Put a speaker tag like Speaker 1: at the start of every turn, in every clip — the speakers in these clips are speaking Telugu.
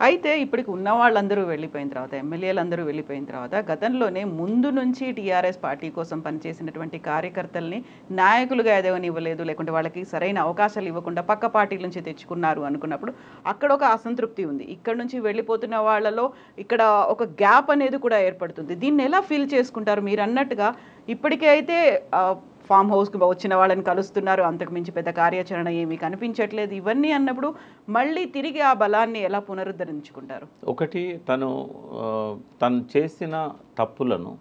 Speaker 1: అయితే ఇప్పటికి ఉన్న వాళ్ళందరూ వెళ్ళిపోయిన తర్వాత ఎమ్మెల్యేలందరూ వెళ్ళిపోయిన తర్వాత గతంలోనే ముందు నుంచి టీఆర్ఎస్ పార్టీ కోసం పనిచేసినటువంటి కార్యకర్తల్ని నాయకులుగా ఎదవని ఇవ్వలేదు లేకుంటే వాళ్ళకి సరైన అవకాశాలు ఇవ్వకుండా పక్క పార్టీల నుంచి తెచ్చుకున్నారు అనుకున్నప్పుడు అక్కడ ఒక అసంతృప్తి ఉంది ఇక్కడ నుంచి వెళ్ళిపోతున్న వాళ్ళలో ఇక్కడ ఒక గ్యాప్ అనేది కూడా ఏర్పడుతుంది దీన్ని ఎలా ఫీల్ చేసుకుంటారు మీరు అన్నట్టుగా ఇప్పటికే అయితే ఆ, ఫామ్ హౌస్కి వచ్చిన వాళ్ళని కలుస్తున్నారు అంతకు మించి పెద్ద కార్యాచరణ ఏమీ కనిపించట్లేదు ఇవన్నీ అన్నప్పుడు మళ్ళీ తిరిగి ఆ బలాన్ని ఎలా పునరుద్ధరించుకుంటారు
Speaker 2: ఒకటి తను ఆ, తను చేసిన తప్పులను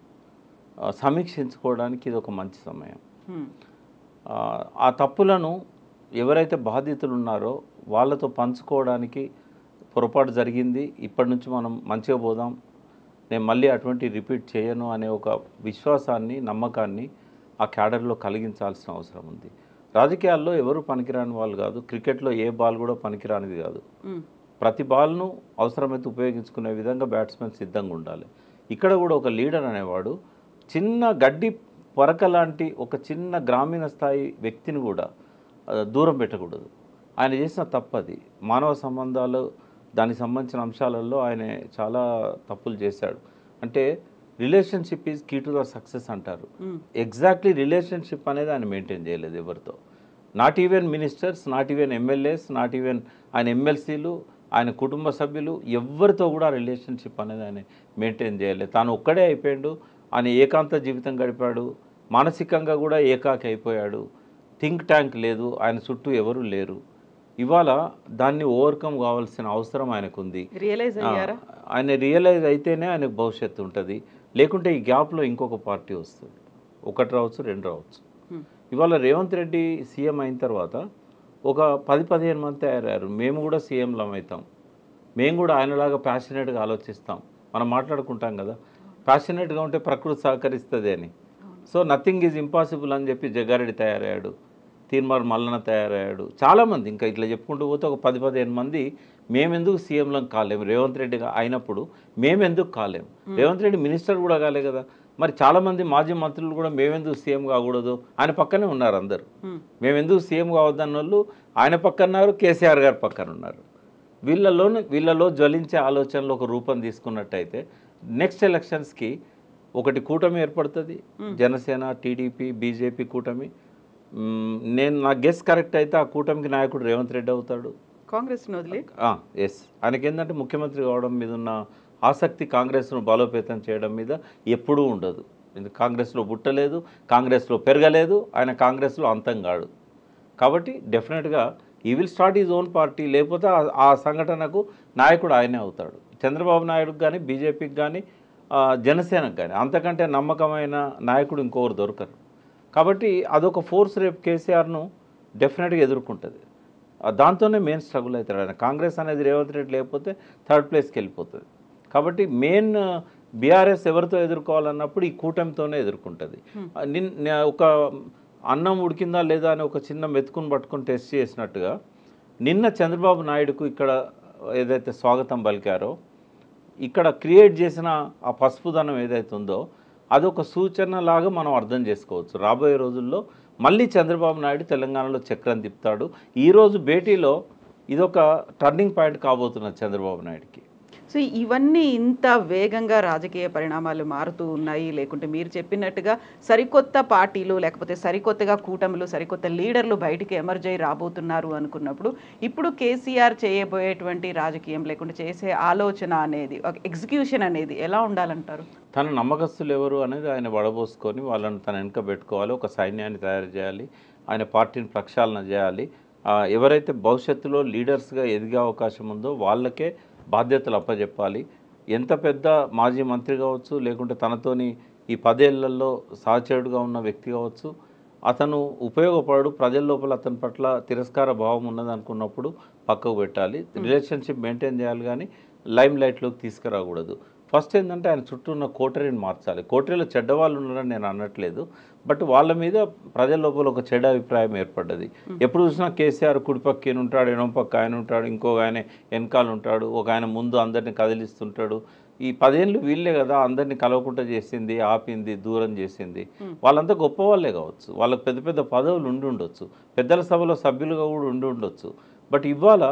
Speaker 2: ఆ, సమీక్షించుకోవడానికి ఇది ఒక మంచి సమయం
Speaker 1: హ్మ్.
Speaker 2: ఆ, ఆ తప్పులను ఎవరైతే బాధితులు ఉన్నారో వాళ్ళతో పంచుకోవడానికి పొరపాటు జరిగింది ఇప్పటి నుంచి మనం మంచిగా పోదాం నేను మళ్ళీ అటువంటి రిపీట్ చేయను అనే ఒక విశ్వాసాన్ని నమ్మకాన్ని ఆ క్యాడర్లో కలిగించాల్సిన అవసరం ఉంది రాజకీయాల్లో ఎవరు పనికిరాని వాళ్ళు కాదు క్రికెట్లో ఏ బాల్ కూడా పనికిరానిది కాదు
Speaker 1: హ్మ్.
Speaker 2: ప్రతి బాల్ను అవసరమైతే ఉపయోగించుకునే విధంగా బ్యాట్స్మెన్ సిద్ధంగా ఉండాలి ఇక్కడ కూడా ఒక లీడర్ అనేవాడు చిన్న గడ్డి పొరక లాంటి ఒక చిన్న గ్రామీణ స్థాయి వ్యక్తిని కూడా ఆ, దూరం పెట్టకూడదు ఆయన చేసిన తప్పది మానవ సంబంధాలు దానికి సంబంధించిన అంశాలలో ఆయన చాలా తప్పులు చేశాడు అంటే relationship is key to the success అంటారు
Speaker 1: హ్మ్.
Speaker 2: ఎగ్జాక్ట్లీ రిలేషన్షిప్ అనేది ఆయన మెయింటైన్ చేయలేదు ఎవరితో not even ministers not even MLAs not even ఆయన ఎమ్మెల్సీలు ఆయన కుటుంబ సభ్యులు ఎవరితో కూడా రిలేషన్షిప్ అనేది ఆయన మెయింటైన్ చేయలేదు తాను ఒక్కడే అయిపోయాడు ఆయన ఏకాంత జీవితం గడిపాడు మానసికంగా కూడా ఏకాకి అయిపోయాడు థింక్ ట్యాంక్ లేదు ఆయన చుట్టూ ఎవరు లేరు ఇవాళ దాన్ని ఓవర్కమ్ కావాల్సిన అవసరం ఆయనకుంది
Speaker 1: రియలైజ్ అయ్యారా
Speaker 2: ఆ, ఆయన రియలైజ్ అయితేనే ఆయనకు భవిష్యత్తు ఉంటుంది లేకుంటే ఈ గ్యాప్లో ఇంకొక పార్టీ వస్తుంది ఒకటి రావచ్చు రెండు రావచ్చు
Speaker 1: హ్మ్.
Speaker 2: ఇవాళ రేవంత్ రెడ్డి సీఎం అయిన తర్వాత ఒక పది పదిహేను మంది తయారయ్యారు మేము కూడా సీఎంలం అవుతాం మేము కూడా ఆయనలాగా ప్యాషనేట్గా ఆలోచిస్తాం మనం మాట్లాడుకుంటాం కదా ప్యాషనేట్గా ఉంటే ప్రకృతి సహకరిస్తుంది అని సో నథింగ్ ఈజ్ ఇంపాసిబుల్ అని చెప్పి జగ్గారెడ్డి తయారయ్యాడు తీర్మార్ మల్లన తయారయ్యాడు చాలామంది ఇంకా ఇట్లా చెప్పుకుంటూ పోతే ఒక పది పదిహేను మంది మేమెందుకు సీఎంలం కాలేము రేవంత్ రెడ్డిగా అయినప్పుడు మేమెందుకు కాలేము రేవంత్ రెడ్డి మినిస్టర్ కూడా కాలే కదా మరి చాలామంది మాజీ మంత్రులు కూడా మేమెందుకు సీఎం కాకూడదు ఆయన పక్కనే ఉన్నారు అందరు
Speaker 1: హ్మ్.
Speaker 2: మేమెందుకు సీఎం కావద్దన్న వాళ్ళు ఆయన పక్కన ఉన్నారు కేసీఆర్ గారు పక్కన ఉన్నారు వీళ్ళలో వీళ్ళలో జ్వలించే ఆలోచనలు ఒక రూపం తీసుకున్నట్టయితే నెక్స్ట్ ఎలక్షన్స్కి ఒకటి కూటమి ఏర్పడుతుంది జనసేన టీడీపీ బీజేపీ కూటమి మ్మ్, నేను నా గెస్ కరెక్ట్ అయితే ఆ కూటమికి నాయకుడు రేవంత్ రెడ్డి అవుతాడు
Speaker 1: కాంగ్రెస్ని వదిలి
Speaker 2: ఎస్ ఆయనకి ఏంటంటే ముఖ్యమంత్రి కావడం మీద ఉన్న ఆసక్తి కాంగ్రెస్ను బలోపేతం చేయడం మీద ఎప్పుడూ ఉండదు ఎందుకు కాంగ్రెస్లో పుట్టలేదు కాంగ్రెస్లో పెరగలేదు ఆయన కాంగ్రెస్లో అంతం కాడు కాబట్టి డెఫినెట్గా he will start his own party లేకపోతే ఆ- ఆ సంఘటనకు నాయకుడు ఆయనే అవుతాడు చంద్రబాబు నాయుడుకి కానీ బీజేపీకి కానీ జనసేనకు కానీ అంతకంటే నమ్మకమైన నాయకుడు ఇంకొకరు దొరకరు కాబట్టి అదొక ఫోర్స్ రేపు కేసీఆర్ను డెఫినెట్గా ఎదుర్కొంటుంది ఆ దాంతోనే మెయిన్ స్ట్రగుల్ అవుతాడు ఆయన కాంగ్రెస్ అనేది రేవంత్ రెడ్డి లేకపోతే థర్డ్ ప్లేస్కి వెళ్ళిపోతుంది కాబట్టి మెయిన్ బీఆర్ఎస్ ఎవరితో ఎదుర్కోవాలన్నప్పుడు ఈ కూటమితోనే ఎదుర్కొంటుంది ఆ, నిన్ నే- ఒక అన్నం ఉడికిందా లేదా అని ఒక చిన్న మెతుకుని పట్టుకొని టెస్ట్ చేసినట్టుగా నిన్న చంద్రబాబు నాయుడుకు ఇక్కడ ఏదైతే స్వాగతం పలికారో ఇక్కడ క్రియేట్ చేసిన ఆ పసుపుదనం ఏదైతే ఉందో అదొక సూచన లాగా మనం అర్థం చేసుకోవచ్చు రాబోయే రోజుల్లో మళ్ళీ చంద్రబాబు నాయుడు తెలంగాణలో చక్రం తిప్పుతాడు ఈరోజు భేటీలో ఇదొక టర్నింగ్ పాయింట్ కాబోతున్నది చంద్రబాబు నాయుడుకి
Speaker 1: సో ఇవన్నీ ఇంత వేగంగా రాజకీయ పరిణామాలు మారుతూ ఉన్నాయి లేకుంటే మీరు చెప్పినట్టుగా సరికొత్త పార్టీలు లేకపోతే సరికొత్తగా కూటములు సరికొత్త లీడర్లు బయటికి ఎమర్జ్ అయి రాబోతున్నారు అనుకున్నప్పుడు ఇప్పుడు కేసీఆర్ చేయబోయేటువంటి రాజకీయం లేకుంటే చేసే ఆలోచన అనేది ఒక ఎగ్జిక్యూషన్ అనేది ఎలా ఉండాలంటారు
Speaker 2: తన నమ్మకస్తులు ఎవరు అనేది ఆయన వడబోసుకొని వాళ్ళని తన వెనుక పెట్టుకోవాలి ఒక సైన్యాన్ని తయారు చేయాలి ఆయన పార్టీని ప్రక్షాళన చేయాలి ఆ, ఎవరైతే భవిష్యత్తులో లీడర్స్గా ఎదిగే అవకాశం ఉందో వాళ్ళకే బాధ్యతలు అప్పచెప్పాలి ఎంత పెద్ద మాజీ మంత్రి కావచ్చు లేకుంటే తనతోని ఈ పదేళ్లలో సహచరుడుగా ఉన్న వ్యక్తి కావచ్చు అతను ఉపయోగపడు ప్రజల లోపల అతని పట్ల తిరస్కార భావం ఉన్నదనుకున్నప్పుడు పక్కకు పెట్టాలి రిలేషన్షిప్ మెయింటైన్ చేయాలి కానీ లైమ్ లైట్లోకి తీసుకురాకూడదు ఫస్ట్ ఏంటంటే ఆయన చుట్టూ ఉన్న కోటరీని మార్చాలి కోటరీలో చెడ్డవాళ్ళు ఉన్నారని నేను అనట్లేదు బట్ వాళ్ళ మీద ప్రజల లోపల ఒక చెడ్డ అభిప్రాయం ఏర్పడ్డది ఎప్పుడు చూసినా కేసీఆర్ కుడిపక్క ఈయన ఉంటాడు ఎడమ పక్క ఆయన ఉంటాడు ఇంకొక ఆయన వెనకాల ఉంటాడు ఒక ఆయన ముందు అందరిని కదిలిస్తుంటాడు ఈ పదేళ్ళు వీళ్ళే కదా అందరిని కలవకుండా చేసింది ఆపింది దూరం చేసింది వాళ్ళంతా గొప్ప వాళ్ళే కావచ్చు వాళ్ళకి పెద్ద పెద్ద పదవులు ఉండి ఉండొచ్చు పెద్దల సభలో సభ్యులుగా కూడా ఉండి ఉండొచ్చు బట్ ఇవాళ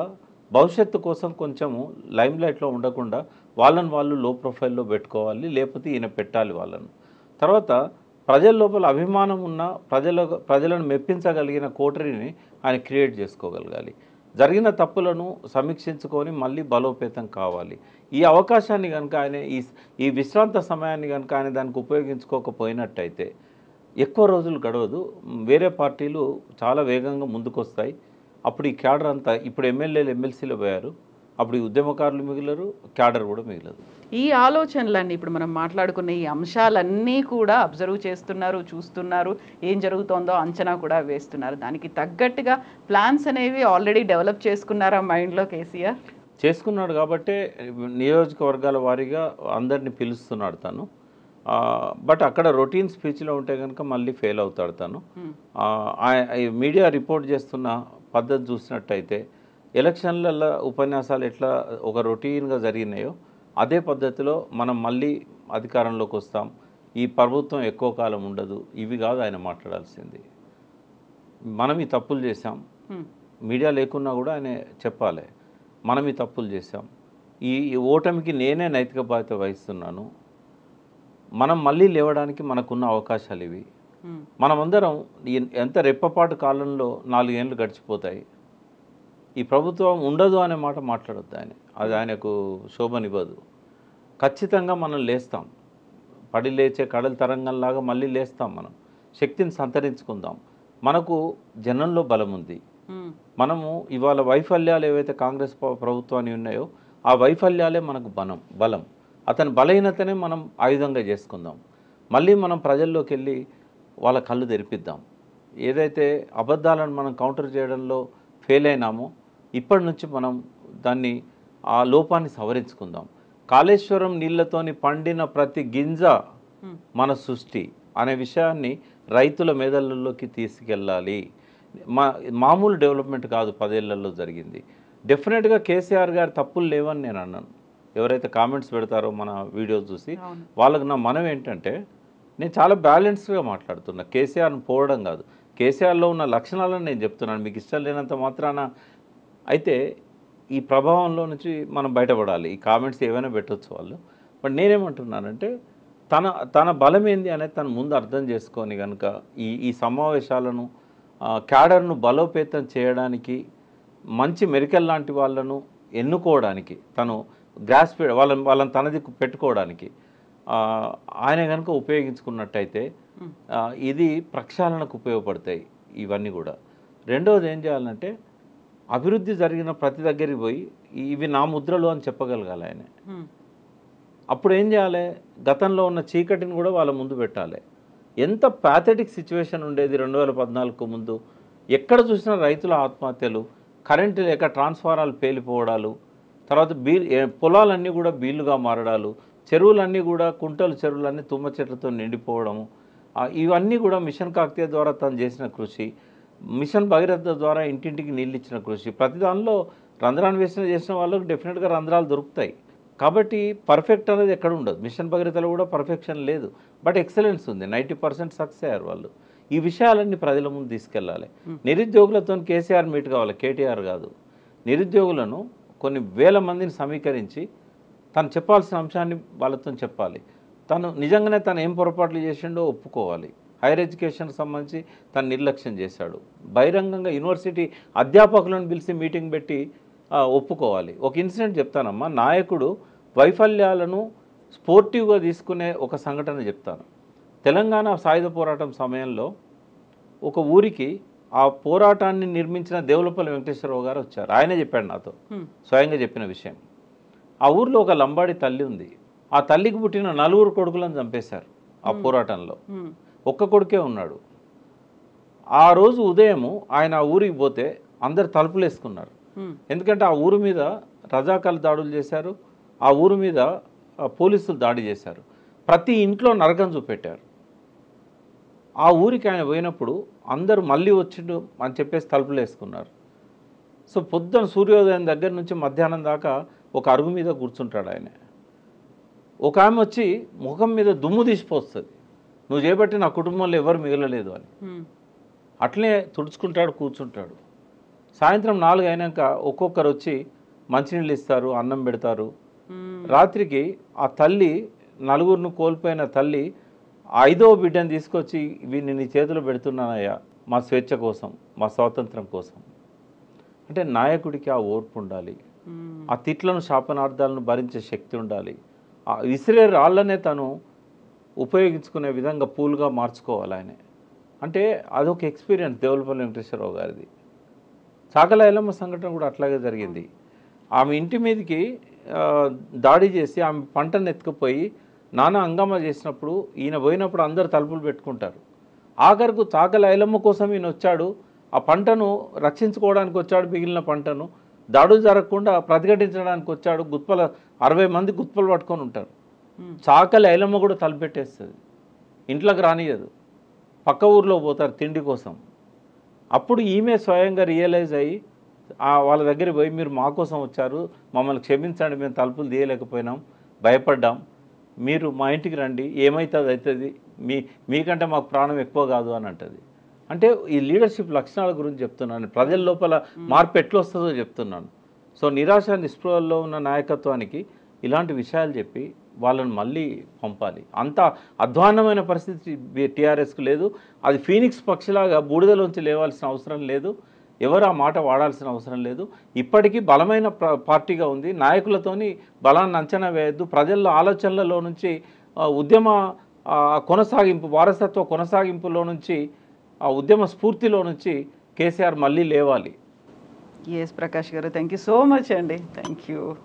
Speaker 2: భవిష్యత్తు కోసం కొంచెము లైమ్ లైట్లో ఉండకుండా వాళ్ళని వాళ్ళు లో ప్రొఫైల్లో పెట్టుకోవాలి లేకపోతే ఈయన పెట్టాలి వాళ్ళను తర్వాత ప్రజల లోపల అభిమానం ఉన్న ప్రజల ప్రజలను మెప్పించగలిగిన కోటరీని ఆయన క్రియేట్ చేసుకోగలగాలి జరిగిన తప్పులను సమీక్షించుకొని మళ్ళీ బలోపేతం కావాలి ఈ అవకాశాన్ని కనుక ఆయన ఈ ఈ విశ్రాంత సమయాన్ని కనుక ఆయన దానికి ఉపయోగించుకోకపోయినట్టయితే ఎక్కువ రోజులు గడవదు వేరే పార్టీలు చాలా వేగంగా ముందుకొస్తాయి అప్పుడు ఈ క్యాడర్ అంతా ఇప్పుడు ఎమ్మెల్యేలు ఎమ్మెల్సీలు పోయారు అప్పుడు ఈ ఉద్యమకారులు మిగిలరు క్యాడర్ కూడా మిగలదు
Speaker 1: ఈ ఆలోచనలన్నీ ఇప్పుడు మనం మాట్లాడుకున్న ఈ అంశాలన్నీ కూడా అబ్జర్వ్ చేస్తున్నారు చూస్తున్నారు ఏం జరుగుతోందో అంచనా కూడా వేస్తున్నారు దానికి తగ్గట్టుగా ప్లాన్స్ అనేవి ఆల్రెడీ డెవలప్ చేసుకున్నారా మైండ్లో కేసీఆర్
Speaker 2: చేసుకున్నాడు కాబట్టే నియోజకవర్గాల వారీగా అందరిని పిలుస్తున్నాడు తను ఆ, బట్ అక్కడ రొటీన్ స్పీచ్లో ఉంటే కనుక మళ్ళీ ఫెయిల్ అవుతాడు తను
Speaker 1: Hmm.
Speaker 2: ఆ, ఆ- ఈ మీడియా రిపోర్ట్ చేస్తున్న పద్ధతి చూసినట్టయితే ఎలక్షన్లలో ఉపన్యాసాలు ఎట్లా ఒక రొటీన్గా జరిగినాయో అదే పద్ధతిలో మనం మళ్ళీ అధికారంలోకి వస్తాం ఈ ప్రభుత్వం ఎక్కువ కాలం ఉండదు ఇవి కాదు ఆయన మాట్లాడాల్సింది మనం ఈ తప్పులు చేశాం
Speaker 1: Hmm.
Speaker 2: మీడియా లేకున్నా కూడా ఆయన చెప్పాలి మనం ఈ తప్పులు చేశాం ఈ ఈ ఓటమికి నేనే నైతిక బాధ్యత వహిస్తున్నాను మనం మళ్ళీ లేవడానికి మనకున్న అవకాశాలు ఇవి
Speaker 1: Hmm.
Speaker 2: మనమందరం ఈ- ఎంత రెప్పపాటు కాలంలో నాలుగేళ్ళు గడిచిపోతాయి ఈ ప్రభుత్వం ఉండదు అనే మాట మాట్లాడొద్దు ఆయన అది ఆయనకు శోభనివ్వదు ఖచ్చితంగా మనం లేస్తాం పడి లేచే కడల తరంగంలాగా మళ్ళీ లేస్తాం మనం శక్తిని సంతరించుకుందాం మనకు జనంలో బలం ఉంది
Speaker 1: Hmm.
Speaker 2: మనము ఇవాళ వైఫల్యాలు ఏవైతే కాంగ్రెస్ ప్ర- ప్రభుత్వాన్ని ఉన్నాయో ఆ వైఫల్యాలే మనకు బలం బలం అతని బలహీనతనే మనం ఆయుధంగా చేసుకుందాం మళ్ళీ మనం ప్రజల్లోకి వెళ్ళి వాళ్ళ కళ్ళు తెరిపిద్దాం ఏదైతే అబద్ధాలను మనం కౌంటర్ చేయడంలో ఫెయిల్ అయినామో ఇప్పటి నుంచి మనం దాన్ని ఆ లోపాన్ని సవరించుకుందాం కాళేశ్వరం నీళ్లతోని పండిన ప్రతి గింజ
Speaker 1: Hmm.
Speaker 2: మన సృష్టి అనే విషయాన్ని రైతుల మెదళ్ళలోకి తీసుకెళ్ళాలి మా మామూలు డెవలప్మెంట్ కాదు పదేళ్లలో జరిగింది డెఫినెట్గా కేసీఆర్ గారి తప్పులు లేవని నేను అన్నాను ఎవరైతే కామెంట్స్ పెడతారో మన వీడియోస్ చూసి
Speaker 1: అవును
Speaker 2: వాళ్ళకి నా మనం ఏంటంటే నేను చాలా బ్యాలెన్స్డ్గా మాట్లాడుతున్నా కేసీఆర్ని పోవడం కాదు కేసీఆర్లో ఉన్న లక్షణాలను నేను చెప్తున్నాను మీకు ఇష్టం లేనంత మాత్రాన అయితే ఈ ప్రభావంలో నుంచి మనం బయటపడాలి ఈ కామెంట్స్ ఏవైనా పెట్టొచ్చు వాళ్ళు బట్ నేనేమంటున్నానంటే తన తన బలం ఏంది అనేది తను ముందు అర్థం చేసుకొని కనుక ఈ ఈ సమావేశాలను ఆ, క్యాడర్ను బలోపేతం చేయడానికి మంచి మెరికల్ లాంటి వాళ్ళను ఎన్నుకోవడానికి తను గ్రాస్ వాళ్ళని వాళ్ళని తనది పెట్టుకోవడానికి ఆ, ఆయన కనుక ఉపయోగించుకున్నట్టయితే
Speaker 1: Hmm.
Speaker 2: ఆ, ఇది ప్రక్షాళనకు ఉపయోగపడతాయి ఇవన్నీ కూడా రెండవది ఏం చేయాలంటే అభివృద్ధి జరిగిన ప్రతి దగ్గరికి పోయి ఇవి నా ముద్రలు అని చెప్పగలగాలి ఆయన
Speaker 1: Hmm.
Speaker 2: అప్పుడు ఏం చేయాలి గతంలో ఉన్న చీకటిని కూడా వాళ్ళ ముందు పెట్టాలి ఎంత ప్యాథెటిక్ సిచ్యువేషన్ ఉండేది రెండు వేల పద్నాలుగు ముందు ఎక్కడ చూసినా రైతుల ఆత్మహత్యలు కరెంటు లేక ట్రాన్స్ఫారాలు పేలిపోవడాలు తర్వాత బీ ఏ- పొలాలన్నీ కూడా బీళ్లుగా మారడాలు చెరువులన్నీ కూడా కుంటలు చెరువులన్నీ తుమ్మ చెట్లతో నిండిపోవడము ఆ, ఇవన్నీ కూడా మిషన్ కాకతీయ ద్వారా తను చేసిన కృషి మిషన్ భగీరథ ద్వారా ఇంటింటికి నీళ్ళు ఇచ్చిన కృషి ప్రతి దానిలో రంధ్రాన్వేషణ చేసిన వాళ్ళకి డెఫినెట్గా రంధ్రాలు దొరుకుతాయి కాబట్టి పర్ఫెక్ట్ అనేది ఎక్కడ ఉండదు మిషన్ భగీరథలో కూడా పర్ఫెక్షన్ లేదు బట్ ఎక్సలెన్స్ ఉంది నైంటీ పర్సెంట్ సక్సెస్ అయ్యారు వాళ్ళు ఈ విషయాలన్నీ ప్రజల ముందు తీసుకెళ్ళాలి నిరుద్యోగులతో కేసీఆర్ మీట్ కావాలి కేటీఆర్ కాదు నిరుద్యోగులను కొన్ని వేల మందిని సమీకరించి తను చెప్పాల్సిన అంశాన్ని వాళ్ళతో చెప్పాలి తను నిజంగానే తను ఏం పొరపాట్లు చేసిండో ఒప్పుకోవాలి హైయర్ ఎడ్యుకేషన్కి సంబంధించి తను నిర్లక్ష్యం చేశాడు బహిరంగంగా యూనివర్సిటీ అధ్యాపకులను పిలిచి మీటింగ్ పెట్టి ఆ, ఒప్పుకోవాలి ఒక ఇన్సిడెంట్ చెప్తానమ్మా నాయకుడు వైఫల్యాలను స్పోర్టివ్గా తీసుకునే ఒక సంఘటన చెప్తాను తెలంగాణ సాయుధ పోరాటం సమయంలో ఒక ఊరికి ఆ పోరాటాన్ని నిర్మించిన దేవులపల్లి వెంకటేశ్వరరావు గారు వచ్చారు ఆయనే చెప్పాడు నాతో
Speaker 1: Hmm.
Speaker 2: స్వయంగా చెప్పిన విషయం ఆ ఊర్లో ఒక లంబాడి తల్లి ఉంది ఆ తల్లికి పుట్టిన నలుగురు కొడుకులను చంపేశారు ఆ పోరాటంలో
Speaker 1: Hmm.
Speaker 2: ఒక్క కొడుకే ఉన్నాడు ఆ రోజు ఉదయము ఆయన ఆ ఊరికి పోతే అందరు తలుపులు వేసుకున్నారు
Speaker 1: Hmm.
Speaker 2: ఎందుకంటే ఆ ఊరు మీద రజాకాలు దాడులు చేశారు ఆ ఊరు మీద ఆ, పోలీసులు దాడి చేశారు ప్రతి ఇంట్లో నరకం చూపెట్టారు ఆ ఊరికి ఆయన పోయినప్పుడు అందరూ మళ్ళీ వచ్చిండు అని చెప్పేసి తలుపులు వేసుకున్నారు సో పొద్దున సూర్యోదయం దగ్గర నుంచి మధ్యాహ్నం దాకా ఒక అరుగు మీద కూర్చుంటాడు ఆయన ఒక ఆమె వచ్చి ముఖం మీద దుమ్ము తీసిపోస్తుంది నువ్వు చేపట్టి నా కుటుంబంలో ఎవరు మిగలలేదు అని
Speaker 1: Hmm.
Speaker 2: అట్లనే తుడుచుకుంటాడు కూర్చుంటాడు సాయంత్రం నాలుగు అయినాక ఒక్కొక్కరు వచ్చి మంచినీళ్ళు ఇస్తారు అన్నం పెడతారు
Speaker 1: మ్మ్.
Speaker 2: రాత్రికి ఆ తల్లి నలుగురిని కోల్పోయిన తల్లి ఐదో బిడ్డను తీసుకొచ్చి వీడిని నీ చేతిలో పెడుతున్నానయ్యా మా స్వేచ్ఛ కోసం మా స్వాతంత్రం కోసం అంటే నాయకుడికి ఆ ఓర్పు ఉండాలి
Speaker 1: మ్మ్.
Speaker 2: ఆ తిట్లను శాపనార్థాలను భరించే శక్తి ఉండాలి ఆ విసిరే రాళ్ళనే తను ఉపయోగించుకునే విధంగా పూలుగా మార్చుకోవాలి ఆయన అంటే అదొక ఎక్స్పీరియన్స్ దేవులపల్లి వెంకటేశ్వరరావు గారిది చాకల ఎల్లమ్మ సంఘటన కూడా అట్లాగే జరిగింది ఆమె ఇంటి మీదకి ఆ, దాడి చేసి ఆమె పంటను ఎత్తుకుపోయి నానా హంగామా చేసినప్పుడు ఈయన పోయినప్పుడు అందరు తలుపులు పెట్టుకుంటారు ఆఖరకు చాకల ఐలమ్మ కోసం ఈయన వచ్చాడు ఆ పంటను రక్షించుకోవడానికి వచ్చాడు మిగిలిన పంటను దాడులు జరగకుండా ప్రతిఘటించడానికి వచ్చాడు గుత్పల అరవై మంది గుత్పలు పట్టుకొని ఉంటారు
Speaker 1: మ్మ్.
Speaker 2: చాకలి ఐలమ్మ కూడా తలపెట్టేస్తుంది ఇంట్లోకి రానియదు పక్క ఊర్లో పోతారు తిండి కోసం అప్పుడు ఈమె స్వయంగా రియలైజ్ అయ్యి ఆ వాళ్ళ దగ్గర పోయి మీరు మా కోసం వచ్చారు మమ్మల్ని క్షమించండి మేము తలుపులు తీయలేకపోయినాం భయపడ్డాం మీరు మా ఇంటికి రండి ఏమవుతుంది అవుతుంది మీ మీకంటే మాకు ప్రాణం ఎక్కువ కాదు అని అంటది అంటే ఈ లీడర్షిప్ లక్షణాల గురించి చెప్తున్నాను ప్రజల లోపల మార్పు ఎట్లా వస్తుందో చెప్తున్నాను సో నిరాశ నిస్పృహల్లో ఉన్న నాయకత్వానికి ఇలాంటి విషయాలు చెప్పి వాళ్ళని మళ్ళీ పంపాలి అంత అధ్వాన్నమైన పరిస్థితి టీఆర్ఎస్కి లేదు అది ఫీనిక్స్ పక్షిలాగా బూడిదలోంచి లేవాల్సిన అవసరం లేదు ఎవరు ఆ మాట వాడాల్సిన అవసరం లేదు ఇప్పటికీ బలమైన ప్ర- పార్టీగా ఉంది నాయకులతోని బలాన్ని అంచనా వేయద్దు ప్రజల ఆలోచనలలో నుంచి ఆ, ఉద్యమ ఆ, కొనసాగింపు వారసత్వ కొనసాగింపులో నుంచి ఆ ఉద్యమ స్ఫూర్తిలో నుంచి కేసీఆర్ మళ్ళీ లేవాలి
Speaker 1: ఎస్ ప్రకాష్ గారు థ్యాంక్ యూ సో మచ్ అండి థ్యాంక్ యూ